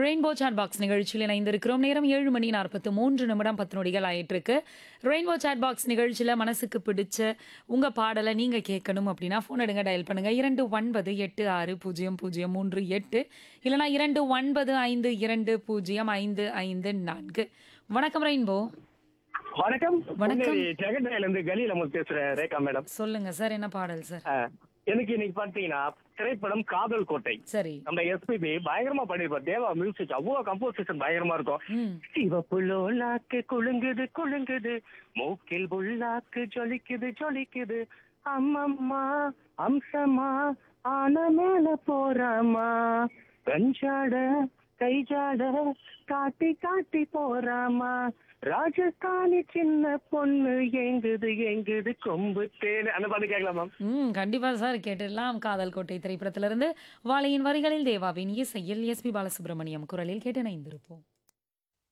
Rainbow chat box நிகழ்ச்சியில் இணைந்திருக்கிறோம் நேரம் ஏழு மணி நாற்பத்து மூன்று நிமிடம் பத்து நொடிகள் ஆயிட்டு இருக்கு ரெயின்போ சாட் பாக்ஸ் நிகழ்ச்சியில் மனசுக்கு பிடிச்ச உங்க பாடலை நீங்க கேட்கணும் அப்படின்னா ஃபோன் எடுங்க டயல் பண்ணுங்க இரண்டு ஒன்பது எட்டு ஆறு பூஜ்ஜியம் பூஜ்ஜியம் மூன்று எட்டு இல்லைனா இரண்டு ஒன்பது ஐந்து இரண்டு பூஜ்ஜியம் ஐந்து ஐந்து நான்கு வணக்கம் ரெயின்போ வணக்கம் வணக்கம். ஜெகநாயில இருந்து கலியில நம்ம பேசுறேன் ரேகா மேடம் சொல்லுங்க சார் என்ன பாடல் சார் அஹ், எனக்கு இன்னைக்கு பாத்தீங்கன்னா திரைப்படம் காதல் கோட்டை சரி நம்ம எஸ்பிபி பயங்கரமா பண்ணிருப்பார் தேவா மியூசிக் அவ்வளவு கம்போசிஷன் பயங்கரமா இருக்கும் ம் சிவப்பு லோலாக்கு குலுங்குது குலுங்குது மூக்கில் புல்லாக்கு ஜொலிக்குது ஜொலிக்குது அம்மம்மா அம்சமா ஆன மேல போறாமா கஞ்சாட கைஜாட காட்டி காட்டி போறாமா ராஜஸ்தானி சின்ன பொண்ணு எங்குது எங்குது கொம்பு தேனு அந்த பாட்டு கேட்கலாம் மேம் ம் கண்டிப்பா சார் கேட்டுடலாம் காதல் கோட்டை திரைப்படத்திலிருந்து வாழையின் வரிகளில் தேவாவின் இசையில் எஸ்பி பாலசுப்ரமணியம் குரலில் கேட்டு இணைந்திருப்போம்